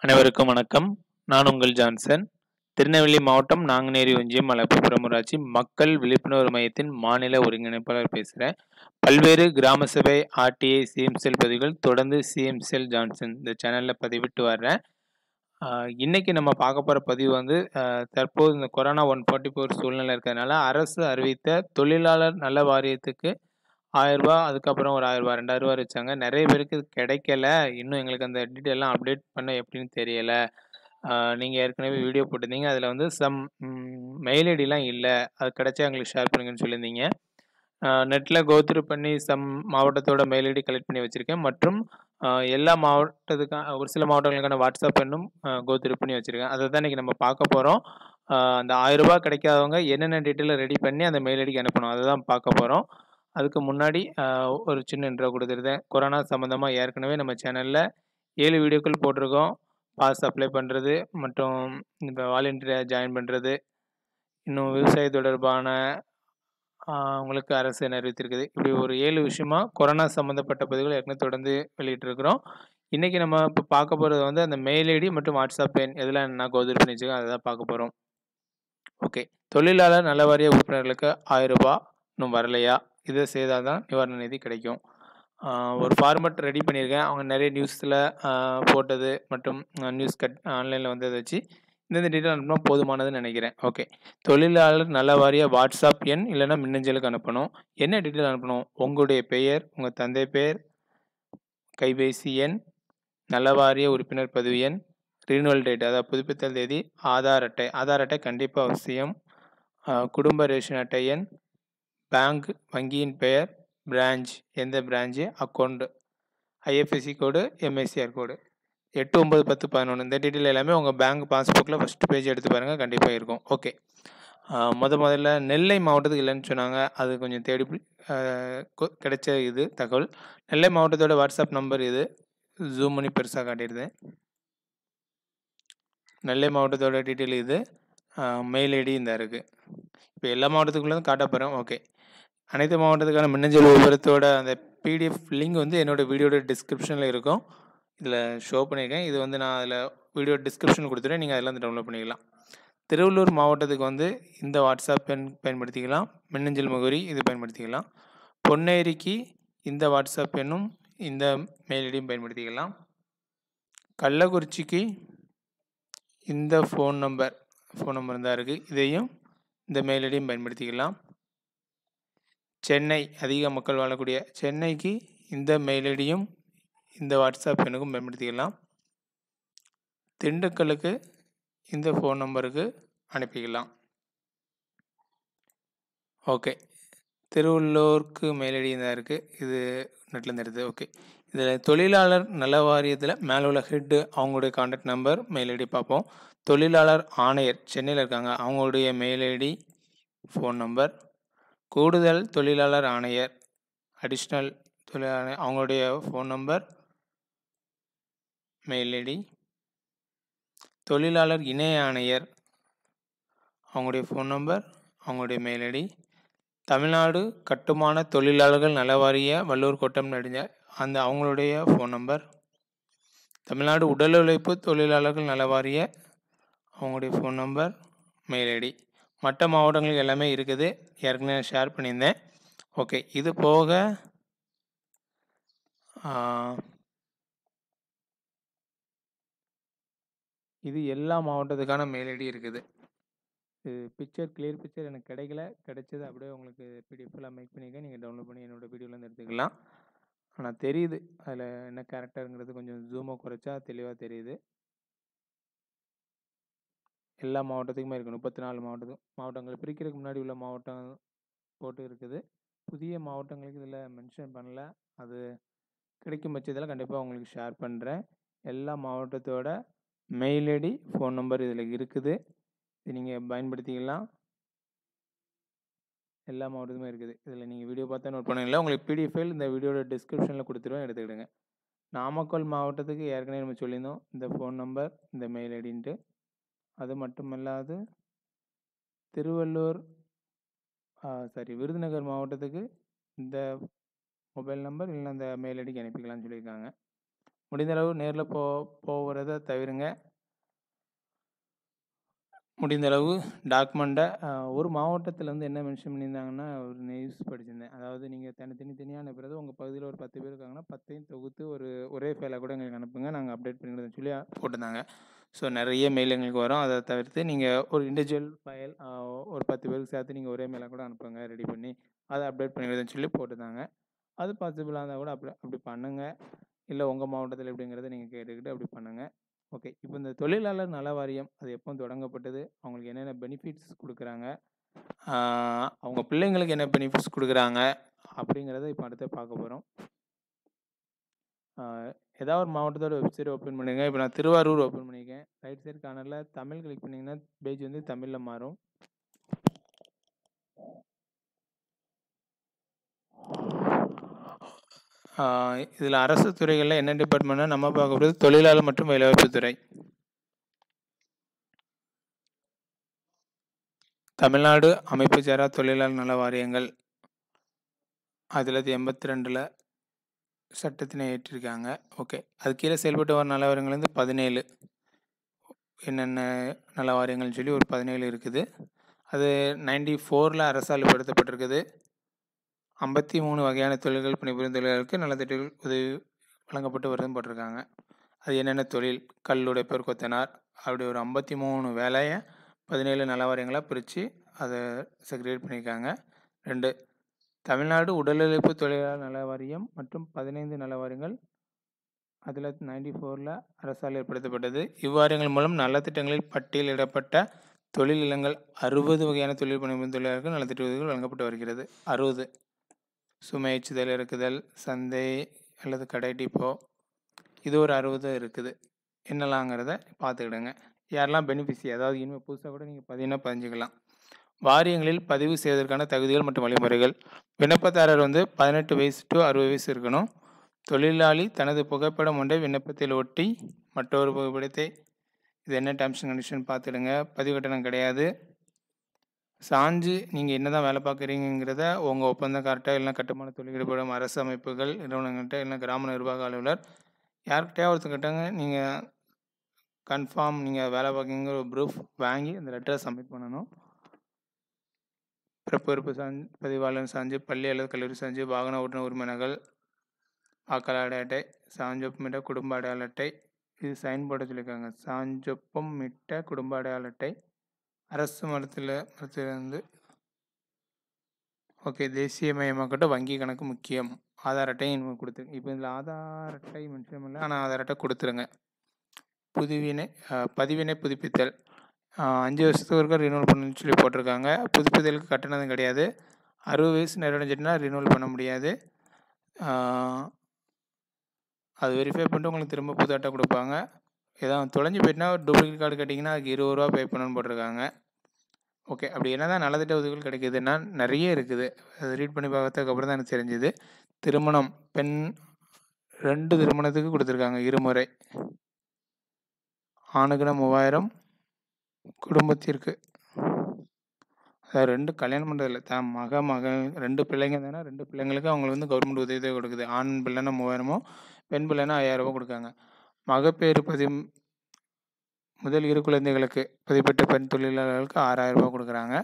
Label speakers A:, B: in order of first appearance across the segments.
A: அனைவருக்கும் வணக்கம் நான் உங்கள் ஜான்சன் திருநெல்வேலி மாவட்டம் நாங்குநேரி ஒன்றியம் மலப்புப்புறம் ஊராட்சி மக்கள் விழிப்புணர்வு மையத்தின் மாநில ஒருங்கிணைப்பாளர் பேசுகிறேன் பல்வேறு கிராம சபை ஆர்டிஐ சிஎம்செல் பதிவுகள் தொடர்ந்து சிஎம்செல் ஜான்சன் இந்த சேனலில் பதிவிட்டு வர்றேன் ஆஹ் இன்னைக்கு நம்ம பார்க்க போகிற பதிவு வந்து ஆஹ் தற்போது இந்த கொரோனா ஒன் ஃபார்ட்டி ஃபோர் சூழ்நிலை இருக்கிறதுனால அரசு அறிவித்த தொழிலாளர் நல வாரியத்துக்கு ஆயிரம் ரூபாய் அதுக்கப்புறம் ஒரு ஆயிரம் ரூபாய் ரெண்டாயிரம் ரூபாய் வச்சாங்க நிறைய பேருக்கு இது கிடைக்கல இன்னும் எங்களுக்கு அந்த டீட்டெயிலாம் அப்டேட் பண்ண எப்படின்னு தெரியல நீங்கள் ஏற்கனவே வீடியோ போட்டிருந்தீங்க அதில் வந்து சம் மெயில் ஐடிலாம் இல்லை அது கிடைச்சா எங்களுக்கு ஷேர் பண்ணுங்கன்னு சொல்லியிருந்தீங்க நெட்டில் கோத்ரூ பண்ணி சம் மாவட்டத்தோட மெயில் ஐடி கலெக்ட் பண்ணி வச்சுருக்கேன் மற்றும் ஆஹ் எல்லா மாவட்டத்துக்கான ஒரு சில மாவட்டங்களுக்கான வாட்ஸ்அப் எண்ணும் கோத்ரூ பண்ணி வச்சுருக்கேன் அதை தான் இன்றைக்கி நம்ம பார்க்க போகிறோம் அந்த ஆயிரம் ரூபாய் கிடைக்காதவங்க என்னென்ன டீட்டெயிலை ரெடி பண்ணி அந்த மெயில் ஐடிக்கு அனுப்பணும் அதை தான் பார்க்க போகிறோம் அதுக்கு முன்னாடி ஆஹ் ஒரு சின்ன இன்ட்ரோ கொடுத்துருந்தேன் கொரோனா சம்மந்தமாக ஏற்கனவே நம்ம சேனலில் ஏழு வீடியோக்கள் போட்டிருக்கோம் பாஸ் அப்ளை பண்ணுறது மற்றும் இப்போ வாலண்டியராக ஜாயின் பண்ணுறது இன்னும் விவசாய தொடர்பான ஆஹ் உங்களுக்கு அரசு என்ன அறிவித்திருக்குது இப்படி ஒரு ஏழு விஷயமா கொரோனா சம்மந்தப்பட்ட பதிவுகள் ஏற்கனவே தொடர்ந்து வெளியிட்டிருக்கிறோம் இன்றைக்கி நம்ம இப்போ பார்க்க போகிறது வந்து அந்த மெயில் ஐடி மற்றும் வாட்ஸ்அப் எண் எதில் என்ன கோதூர் பண்ணி வச்சுக்கோங்க அதை தான் பார்க்க போகிறோம் ஓகே தொழிலாளர் நல வாரிய உறுப்பினர்களுக்கு ஆயிரம் ரூபாய் இன்னும் வரலையா இதை செய்தால் தான் நிவாரண நிதி கிடைக்கும் ஆஹ் ஒரு ஃபார்மட் ரெடி பண்ணியிருக்கேன் அவங்க நிறைய நியூஸில் போட்டது மற்றும் நியூஸ் கட் ஆன்லைனில் வந்ததை வச்சு இந்தந்த டீட்டெயில் அனுப்பினா போதுமானதுன்னு நினைக்கிறேன் ஓகே தொழிலாளர் நல வாரிய வாட்ஸ்அப் எண் இல்லைன்னா மின்னஞ்சலுக்கு அனுப்பணும் என்ன டீட்டெயில் அனுப்பணும் உங்களுடைய பெயர் உங்கள் தந்தை பெயர் கைபேசி எண் நல வாரிய உறுப்பினர் பதிவு எண் ரினிவல் டேட் அதாவது புதுப்பித்தல் தேதி ஆதார் அட்டை ஆதார் அட்டை கண்டிப்பாக அவசியம் ஆஹ் குடும்ப ரேஷன் அட்டை எண் பேங்க் வங்கியின் பெயர் பிரான்ச் எந்த branch account IFSC code MICR code எட்டு ஒம்பது பத்து பதினொன்று இந்த டீட்டெயில் எல்லாமே உங்கள் பேங்க் பாஸ்புக்கில் ஃபஸ்ட்டு பேஜ் எடுத்து பாருங்கள் கண்டிப்பாக இருக்கும் ஓகே முத முதல்ல நெல்லை மாவட்டத்துக்கு இல்லைன்னு சொன்னாங்க அது கொஞ்சம் தேடி பிடி- ஆஹ் கொ- கிடைச்ச இது தகவல் நெல்லை மாவட்டத்தோட வாட்ஸ்அப் நம்பர் இது ஜூம் பண்ணி பெருசாக காட்டிடுது நெல்லை மாவட்டத்தோட டீட்டெயில் இது மெயில் ஐடி இந்த இருக்குது இப்போ எல்லா மாவட்டத்துக்குள்ளேயும் காட்ட போகிறேன் ஓகே அனைத்து மாவட்டத்துக்கான மின்னஞ்சல் விவரத்தோட அந்த பிடிஎஃப் லிங்க் வந்து என்னோடய வீடியோட டிஸ்கிரிப்ஷனில் இருக்கும் இதில் ஷோ பண்ணியிருக்கேன் இது வந்து நான் அதில் வீடியோ டிஸ்கிரிப்ஷன் கொடுத்துட்டேன் நீங்கள் அதில் வந்து டவுன்லோட் பண்ணிக்கலாம் திருவள்ளூர் மாவட்டத்துக்கு வந்து இந்த வாட்ஸ்அப் எண் பயன்படுத்திக்கலாம் மின்னஞ்சல் முகவரி இது பயன்படுத்திக்கலாம் பொன்னேரிக்கு இந்த வாட்ஸ்அப் எண்ணும் இந்த மெயில் ஐடியும் பயன்படுத்திக்கலாம் கள்ளக்குறிச்சிக்கு இந்த ஃபோன் நம்பர் ஃபோன் நம்பர் தான் இருக்குது இதையும் இந்த மெயில் ஐடியும் பயன்படுத்திக்கலாம் சென்னை அதிக மக்கள் வாழக்கூடிய சென்னைக்கு இந்த மெயில் ஐடியும் இந்த வாட்ஸ்அப் எண்ணுக்கும் பயன்படுத்திக்கலாம் திண்டுக்கலுக்கு இந்த ஃபோன் நம்பருக்கு அனுப்பிக்கலாம் ஓகே திருவள்ளூருக்கு மெயில் ஐடி தான் இருக்குது இது நெட்லேருந்து எடுத்து ஓகே இதில் தொழிலாளர் நல வாரியத்தில் மேலே உள்ள ஹெட்டு அவங்களுடைய காண்டாக்ட் நம்பர் மெயில் ஐடி பார்ப்போம் தொழிலாளர் ஆணையர் சென்னையில் இருக்காங்க அவங்களுடைய மெயில் ஐடி ஃபோன் நம்பர் கூடுதல் தொழிலாளர் ஆணையர் அடிஷ்னல் தொழிலாளர் அவங்களுடைய ஃபோன் நம்பர் மெயில் ஐடி தொழிலாளர் இணை ஆணையர் அவங்களுடைய ஃபோன் நம்பர் அவங்களுடைய மெயில் ஐடி தமிழ்நாடு கட்டுமான தொழிலாளர்கள் நலவாரிய வள்ளூர் கோட்டம் நடிஞ்ச அந்த அவங்களுடைய ஃபோன் நம்பர் தமிழ்நாடு உடல் உழைப்பு தொழிலாளர்கள் நலவாரிய அவங்களுடைய ஃபோன் நம்பர் மெயில் ஐடி மற்ற மாவட்டங்களுக்கு எல்லாமே இருக்குது ஏற்கனவே ஷேர் பண்ணியிருந்தேன் ஓகே இது போக ஆ, இது எல்லா மாவட்டத்துக்கான மெயில் ஐடி இருக்குது இது பிக்சர் கிளியர் பிக்சர் எனக்கு கிடைக்கல கிடைச்சது அப்படியே உங்களுக்கு பிடிஎஃப்லாம் மேக் பண்ணியிருக்கேன் நீங்கள் டவுன்லோட் பண்ணி என்னோட வீடியோலேருந்து எடுத்துக்கலாம் ஆனால் தெரியுது அதில் என்ன கேரக்டருங்கிறது கொஞ்சம் ஜூமை குறைச்சா தெளிவாக தெரியுது எல்லா மாவட்டத்துக்குமே இருக்குது முப்பத்தி நாலு மாவட்டத்துக்கும் மாவட்டங்கள் பிரிக்கிறதுக்கு முன்னாடி உள்ள மாவட்டம் போட்டு இருக்குது புதிய மாவட்டங்களுக்கு இதில் மென்ஷன் பண்ணல அது கிடைக்கும் பட்சத்தில் கண்டிப்பாக உங்களுக்கு ஷேர் பண்ணுறேன் எல்லா மாவட்டத்தோட மெயில் ஐடி ஃபோன் நம்பர் இதில் இருக்குது இது நீங்கள் பயன்படுத்திக்கலாம் எல்லா மாவட்டத்துமே இருக்குது இதில் நீங்கள் வீடியோ பார்த்தா நோட் பண்ணல உங்களுக்கு பிடிஎஃப் ஃபைல் இந்த வீடியோட டிஸ்கிரிப்ஷனில் கொடுத்துருவேன் எடுத்துக்கிடுங்க நாமக்கல் மாவட்டத்துக்கு ஏற்கனவே நம்ம சொல்லியிருந்தோம் இந்த ஃபோன் நம்பர் இந்த மெயில் ஐடின்ட்டு அது மட்டுமல்லாது திருவள்ளூர் சாரி விருதுநகர் மாவட்டத்துக்கு இந்த மொபைல் நம்பர் இல்லைன்னா இந்த மெயில் ஐடிக்கு அனுப்பிக்கலாம்னு சொல்லியிருக்காங்க முடிந்த அளவு நேரில் போ போகிறத தவிருங்க முடிந்த அளவு டாக்குமெண்ட்டை ஒரு மாவட்டத்தில் வந்து என்ன மென்ஷன் பண்ணியிருந்தாங்கன்னா ஒரு நியூஸ் படிச்சிருந்தேன் அதாவது நீங்கள் தனித்தனி தனியாக அனுப்புறது உங்கள் பகுதியில் ஒரு பத்து பேர் இருக்காங்கன்னா பத்தையும் தொகுத்து ஒரு ஒரே ஃபைலாக கூட எங்களுக்கு அனுப்புங்க நாங்கள் அப்டேட் பண்ணிக்கிறோம்னு சொல்லி போட்டிருந்தாங்க ஸோ நிறைய மெயில் எங்களுக்கு வரும் அதை தவிர்த்து நீங்கள் ஒரு இண்டிவிஜுவல் ஃபைல் ஒரு பத்து பேருக்கு சேர்த்து நீங்கள் ஒரே மெயிலாக கூட அனுப்புங்க ரெடி பண்ணி அதை அப்டேட் பண்ணிக்கிறதுன்னு சொல்லி போட்டிருந்தாங்க அது பாசிபிளாக இருந்தால் கூட அப்படி அப்படி பண்ணுங்கள் இல்லை உங்கள் மாவட்டத்தில் எப்படிங்கிறத நீங்கள் கேட்டுக்கிட்டு அப்படி பண்ணுங்கள் ஓகே இப்போ இந்த தொழிலாளர் நல வாரியம் அது எப்போ தொடங்கப்பட்டது அவங்களுக்கு என்னென்ன பெனிஃபிட்ஸ் கொடுக்குறாங்க அவங்க பிள்ளைங்களுக்கு என்ன பெனிஃபிட்ஸ் கொடுக்குறாங்க அப்படிங்கிறத இப்போ அடுத்து பார்க்க போகிறோம் ஏதாவது ஒரு மாவட்டத்தோட வெப்சைட் ஓப்பன் பண்ணுங்க இப்போ நான் திருவாரூர் ஓப்பன் பண்ணியிருக்கேன் ரைட் சைடு கார்னரில் தமிழ் கிளிக் பண்ணிங்கன்னா பேஜ் வந்து தமிழில் மாறும் இதில் அரசு துறைகளில் என்ன டிபார்ட்மெண்ட்னா நம்ம பார்க்க போகிறது தொழிலாளர் மற்றும் வேலைவாய்ப்பு துறை தமிழ்நாடு அமைப்பு சாரா தொழிலாளர் நல வாரியங்கள் ஆயிரத்தி தொள்ளாயிரத்தி எண்பத்தி ரெண்டில் சட்டத்தினை ஏற்றிருக்காங்க ஓகே அது கீழே செயல்பட்டு வர நல வாரியங்கள் வந்து பதினேழு என்னென்ன நல வாரியங்கள்னு சொல்லி ஒரு பதினேழு இருக்குது அது நைன்டி ஃபோரில் அரசால் படுத்தப்பட்டிருக்குது ஐம்பத்தி மூணு வகையான தொழில்கள் பணிபுரியும் தொழிலாளர்களுக்கு நலத்திட்டங்கள் உதவி வழங்கப்பட்டு வருதுன்னு போட்டிருக்காங்க அது என்னென்ன தொழில் கல் உடைப்பர் கொத்தனார் அப்படி ஒரு ஐம்பத்தி மூணு வேலையை பதினேழு நல வாரியங்களாக பிரித்து அதை செக்ரிகேட் பண்ணியிருக்காங்க ரெண்டு தமிழ்நாடு உடலுழைப்பு தொழிலாளர் நல வாரியம் மற்றும் பதினைந்து நல வாரியங்கள் அதில் நைன்டி ஃபோரில் அரசால் ஏற்படுத்தப்பட்டது இவ்வாரியங்கள் மூலம் நலத்திட்டங்களில் பட்டியலிடப்பட்ட தொழில் இல்லங்கள் அறுபது வகையான தொழில் பணிபுரியும் தொழிலாளர்கள் நலத்திட்ட உதவிகள் வழங்கப்பட்டு வருகிறது அறுபது சுமை எச்சுதல் இறக்குதல் சந்தை அல்லது கடை டிப்போ இது ஒரு அறுபது இருக்குது என்னலாங்கிறத பார்த்துக்கிடுங்க யாரெல்லாம் பெனிஃபிஷி அதாவது இனிமேல் புதுசாக கூட நீங்கள் பதினா பதிஞ்சுக்கலாம் வாரியங்களில் பதிவு செய்வதற்கான தகுதிகள் மற்றும் வழிமுறைகள் விண்ணப்பதாரர் வந்து பதினெட்டு வயசு டு அறுபது வயசு இருக்கணும் தொழிலாளி தனது புகைப்படம் ஒன்றை விண்ணப்பத்தில் ஒட்டி மற்றொரு புகைப்படத்தை இது என்ன டேர்ம்ஸ் அண்ட் கண்டிஷன் பார்த்துடுங்க பதிவு கட்டணம் கிடையாது சாஞ்சு நீங்கள் என்ன தான் வேலை பார்க்குறீங்கிறத உங்கள் ஒப்பந்தக்கார்ட்ட இல்லைனா கட்டுமான தொழில் ஈடுபடும் அரசு அமைப்புகள் நிறுவனங்கள்கிட்ட இல்லைனா கிராம நிர்வாக அலுவலர் யார்கிட்டயா ஒருத்தங்கிட்டங்க நீங்கள் கன்ஃபார்ம் நீங்கள் வேலை பார்க்குங்கிற ஒரு ப்ரூஃப் வாங்கி அந்த லெட்டரை சப்மிட் பண்ணணும் பிறப்பு சாஞ்சு பதிவாளர் சாஞ்சு பள்ளி அல்லது கல்லூரி சாஞ்சு வாகன ஓட்டுநர் உரிமையினர்கள் வாக்காளர் அட்டை சாஞ்சொப்பமிட்ட குடும்ப அடையாள அட்டை இது சைன் போட சொல்லியிருக்காங்க சாஞ்சொப்பம் மிட்ட குடும்ப அடையாள அட்டை அரசு மரத்தில் மரத்திலிருந்து ஓகே தேசியமயமாக்கட்டும் வங்கி கணக்கு முக்கியம் ஆதார் அட்டையும் கொடுத்துருங்க இப்போ இதில் ஆதார் அட்டை மென்ஷன் இல்லை ஆனால் ஆதார் அட்டை கொடுத்துருங்க புதுவினை பதிவினை புதுப்பித்தல் அஞ்சு வருஷத்துக்கு ஒருக்கா ரினியூவல் பண்ணணும்னு சொல்லி போட்டிருக்காங்க புதுப்பித்தலுக்கு கட்டணம் கிடையாது அறுபது வயசு நிறைவடைஞ்சிட்டுனா ரினியூவல் பண்ண முடியாது அது வெரிஃபை பண்ணிட்டு உங்களுக்கு திரும்ப புது அட்டை கொடுப்பாங்க ஏதாவது தொலைஞ்சு போயிட்டுனா டூப்ளிகேட் கார்டு கட்டிங்கன்னா அதுக்கு இருபது ரூபா பே பண்ணணும்னு போட்டிருக்காங்க ஓகே அப்படி என்ன தான் நலத்திட்ட உதவிகள் கிடைக்குதுன்னா நிறைய இருக்குது அது ரீட் பண்ணி பார்த்ததுக்கு அப்புறம் தான் எனக்கு தெரிஞ்சுது திருமணம் பெண் ரெண்டு திருமணத்துக்கு கொடுத்துருக்காங்க இருமுறை ஆணுக்குனா மூவாயிரம் குடும்பத்திற்கு அதாவது ரெண்டு கல்யாணம் பண்ணுறதில்ல தான் மக மகள் ரெண்டு பிள்ளைங்க தானே ரெண்டு பிள்ளைங்களுக்கு அவங்களுக்கு வந்து கவர்மெண்ட் உதவி தான் கொடுக்குது ஆண் பிள்ளைனா மூவாயிரமோ பெண் பிள்ளைனா ஐயாயிரரூபா கொடுக்காங்க மகப்பேறு பதி முதல் இரு குழந்தைகளுக்கு பதிப்பட்ட பெண் தொழிலாளர்களுக்கு ஆறாயிரம் ரூபாய் கொடுக்குறாங்க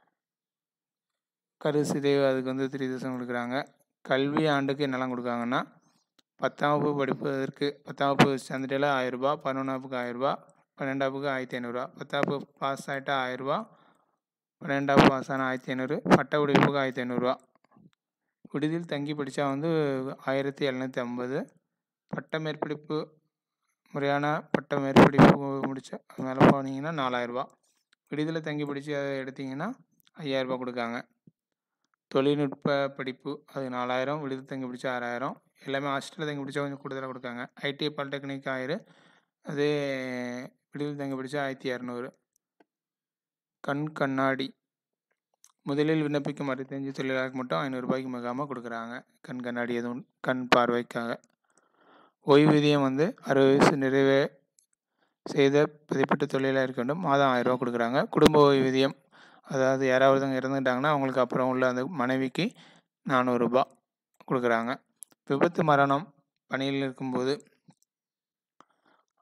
A: கரு சிதைவு அதுக்கு வந்து த்ரீ தௌசண்ட் கொடுக்குறாங்க கல்வி ஆண்டுக்கு என்னெல்லாம் கொடுக்காங்கன்னா பத்தாம் வகுப்பு படிப்பதற்கு பத்தாம் வகுப்பு சேர்ந்துட்டால ஆயிரரூபா பதினொன்றாப்புக்கு ஆயிரரூபா பன்னெண்டாப்புக்கு ஆயிரத்தி ஐநூறுரூவா பத்தாப்பு பாஸ் ஆகிட்டா ஆயிரரூபா பன்னெண்டாவது பாஸ் ஆனால் ஆயிரத்தி ஐநூறு பட்ட உடைப்புக்கு ஆயிரத்தி ஐநூறுரூவா விடுதியில் தங்கி படித்தா வந்து ஆயிரத்தி எழுநூற்றி ஐம்பது பட்ட மேற்படிப்பு முறையான பட்ட மேற்படிப்பு முடித்த மேலே போனீங்கன்னா நாலாயிரரூபா விடுதியில் தங்கி படித்து அதை எடுத்திங்கன்னா ஐயாயிரரூபா கொடுக்காங்க தொழில்நுட்ப படிப்பு அது நாலாயிரம் விடுதி தங்கி பிடிச்சா ஆறாயிரம் எல்லாமே ஹாஸ்டலில் தங்கி பிடிச்சா கொஞ்சம் கூடுதலாக கொடுக்காங்க ஐடி பாலிடெக்னிக் ஆயிரம் அதே விடுதியில் தங்கி பிடிச்சா ஆயிரத்தி இரநூறு கண் கண்ணாடி முதலில் விண்ணப்பிக்கும் அறுபத்தஞ்சு தொழிலாளருக்கு மட்டும் ஐநூறுரூபாய்க்கு மிகாமல் கொடுக்குறாங்க கண் கண்ணாடி எதுவும் கண் பார்வைக்காக ஓய்வூதியம் வந்து அறுபது வயசு நிறைவே செய்த பதிப்பட்ட தொழிலாக இருக்க வேண்டும் மாதம் ஆயிரரூபா கொடுக்குறாங்க குடும்ப ஓய்வூதியம் அதாவது யாராவது இறந்துட்டாங்கன்னா அவங்களுக்கு அப்புறம் உள்ள அந்த மனைவிக்கு நானூறுரூபா கொடுக்குறாங்க விபத்து மரணம் பணியில் இருக்கும்போது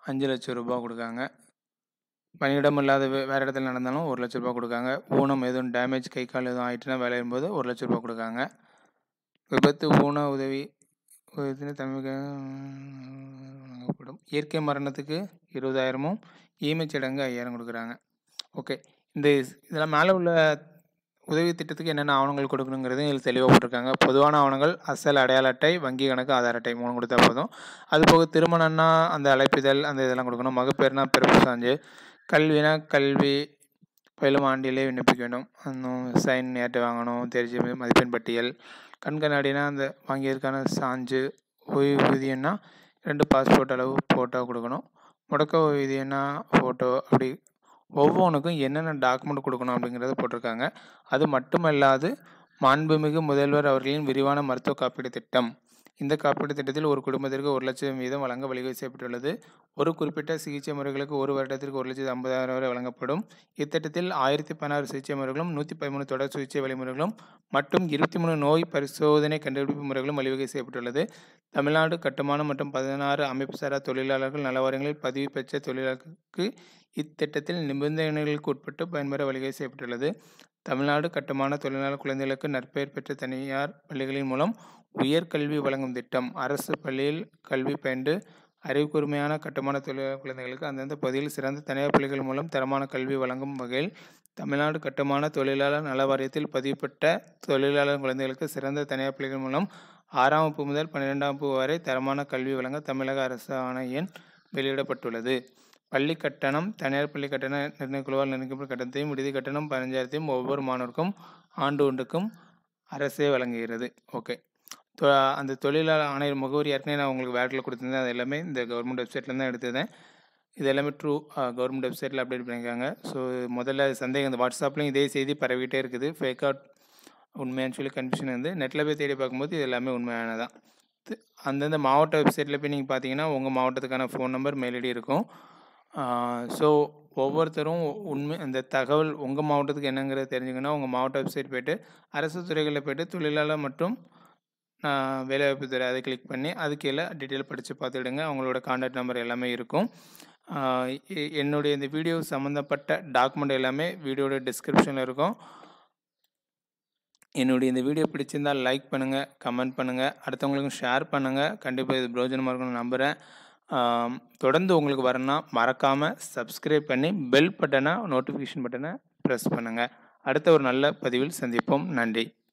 A: அஞ்சு லட்சம் ரூபா கொடுக்காங்க பணியிடம் இல்லாத வே வேறு இடத்துல நடந்தாலும் ஒரு லட்ச ரூபா கொடுக்காங்க ஊனம் எதுவும் டேமேஜ் கை கால் எதுவும் ஆகிட்டுனா வேலையும் போது ஒரு லட்ச ரூபா கொடுக்காங்க விபத்து ஊன உதவி உதவி தமிழக வழங்கப்படும் இயற்கை மரணத்துக்கு இருபதாயிரமும் ஈமச்சடங்கு ஐயாயிரம் கொடுக்குறாங்க ஓகே இந்த இதெல்லாம் மேலே உள்ள உதவி திட்டத்துக்கு என்னென்ன ஆவணங்கள் கொடுக்கணுங்கிறது இதில் தெளிவாக போட்டிருக்காங்க பொதுவான ஆவணங்கள் அசல் அடையாள அட்டை வங்கி கணக்கு ஆதார் அட்டை மூணு கொடுத்தா போதும் அது போக திருமணம்னா அந்த அழைப்பிதழ் அந்த இதெல்லாம் கொடுக்கணும் மகப்பேர்னா பிறப்பு சான்று கல்வினா கல்வி பயிலும் ஆண்டிலே விண்ணப்பிக்க வேண்டும் அந்த சைன் ஏற்ற வாங்கணும் தெரிஞ்ச மதிப்பெண் பட்டியல் கண் கண்ணாடினா அந்த வாங்கியதற்கான சான்று ஓய்வூதியம்னா ரெண்டு பாஸ்போர்ட் அளவு ஃபோட்டோ கொடுக்கணும் முடக்க ஓய்வூதியம்னா ஃபோட்டோ அப்படி ஒவ்வொன்றுக்கும் என்னென்ன டாக்குமெண்ட் கொடுக்கணும் அப்படிங்கிறத போட்டிருக்காங்க அது மட்டுமல்லாது மாண்புமிகு முதல்வர் அவர்களின் விரிவான மருத்துவ காப்பீடு திட்டம் இந்த காப்பீடு திட்டத்தில் ஒரு குடும்பத்திற்கு ஒரு லட்சம் வீதம் வழங்க வழிவகை செய்யப்பட்டுள்ளது ஒரு குறிப்பிட்ட சிகிச்சை முறைகளுக்கு ஒரு வருடத்திற்கு ஒரு லட்சத்து ஐம்பதாயிரம் வரை வழங்கப்படும் இத்திட்டத்தில் ஆயிரத்தி பதினாறு சிகிச்சை முறைகளும் நூற்றி பதிமூணு தொடர் சிகிச்சை வழிமுறைகளும் மற்றும் இருபத்தி மூணு நோய் பரிசோதனை கண்டுபிடிப்பு முறைகளும் வழிவகை செய்யப்பட்டுள்ளது தமிழ்நாடு கட்டுமானம் மற்றும் பதினாறு அமைப்புசாரா தொழிலாளர்கள் நலவாரியங்களில் பதிவு பெற்ற தொழிலாளர்களுக்கு இத்திட்டத்தில் நிபந்தனைகளுக்கு உட்பட்டு பயன்பெற வழிவகை செய்யப்பட்டுள்ளது தமிழ்நாடு கட்டுமான தொழிலாளர் குழந்தைகளுக்கு நற்பெயர் பெற்ற தனியார் பள்ளிகளின் மூலம் உயர்கல்வி வழங்கும் திட்டம் அரசு பள்ளியில் கல்வி பயின்று அறிவுக்கூர்மையான கட்டுமான தொழிலாளர் குழந்தைகளுக்கு அந்தந்த பகுதியில் சிறந்த தனியார் பள்ளிகள் மூலம் தரமான கல்வி வழங்கும் வகையில் தமிழ்நாடு கட்டுமான தொழிலாளர் நல வாரியத்தில் பதிவு பெற்ற தொழிலாளர் குழந்தைகளுக்கு சிறந்த தனியார் பள்ளிகள் மூலம் ஆறாம் வகுப்பு முதல் பன்னிரெண்டாம் வகுப்பு வரை தரமான கல்வி வழங்க தமிழக அரசு ஆணை எண் வெளியிடப்பட்டுள்ளது பள்ளி கட்டணம் தனியார் பள்ளி கட்டண நிர்ணய குழுவால் நிர்ணயிக்கப்பட்ட கட்டணத்தையும் விடுதி கட்டணம் பதினஞ்சாயிரத்தையும் ஒவ்வொரு மாணவருக்கும் ஆண்டு ஒன்றுக்கும் அரசே வழங்குகிறது ஓகே தொ அந்த தொழிலாளர் ஆணையர் முகவரி ஏற்கனவே நான் உங்களுக்கு வேட்டில் கொடுத்துருந்தேன் அது எல்லாமே இந்த கவர்மெண்ட் வெப்சைட்டில் தான் எடுத்ததேன் இது எல்லாமே ட்ரூ கவர்மெண்ட் வெப்சைட்டில் அப்டேட் பண்ணியிருக்காங்க ஸோ முதல்ல சந்தேகம் இந்த வாட்ஸ்அப்லையும் இதே செய்தி பரவிட்டே இருக்குது ஃபேக் அவுட் உண்மையான்னு சொல்லி கன்ஃபியூஷன் இருந்து நெட்டில் போய் தேடி பார்க்கும்போது இது எல்லாமே உண்மையானதான் அந்தந்த மாவட்ட வெப்சைட்டில் போய் நீங்கள் பார்த்தீங்கன்னா உங்கள் மாவட்டத்துக்கான ஃபோன் நம்பர் மெயில் ஐடி இருக்கும் ஸோ ஒவ்வொருத்தரும் உண்மை அந்த தகவல் உங்கள் மாவட்டத்துக்கு என்னங்கிறத தெரிஞ்சுக்கணும் உங்கள் மாவட்ட வெப்சைட் போய்ட்டு அரசு துறைகளில் போய்ட்டு தொழிலாளர் மற்றும் வேலைவாய்ப்பு துறை அதை கிளிக் பண்ணி அது கீழே டீட்டெயில் படித்து பார்த்துடுங்க அவங்களோட கான்டாக்ட் நம்பர் எல்லாமே இருக்கும் என்னுடைய இந்த வீடியோ சம்மந்தப்பட்ட டாக்குமெண்ட் எல்லாமே வீடியோட டிஸ்கிரிப்ஷனில் இருக்கும் என்னுடைய இந்த வீடியோ பிடிச்சிருந்தால் லைக் பண்ணுங்கள் கமெண்ட் பண்ணுங்கள் அடுத்தவங்களுக்கும் ஷேர் பண்ணுங்கள் கண்டிப்பாக இது பிரோஜனமாக இருக்கும்னு நம்புகிறேன் தொடர்ந்து உங்களுக்கு வரணும்னா மறக்காமல் சப்ஸ்கிரைப் பண்ணி பெல் பட்டனை நோட்டிஃபிகேஷன் பட்டனை ப்ரெஸ் பண்ணுங்கள் அடுத்த ஒரு நல்ல பதிவில் சந்திப்போம் நன்றி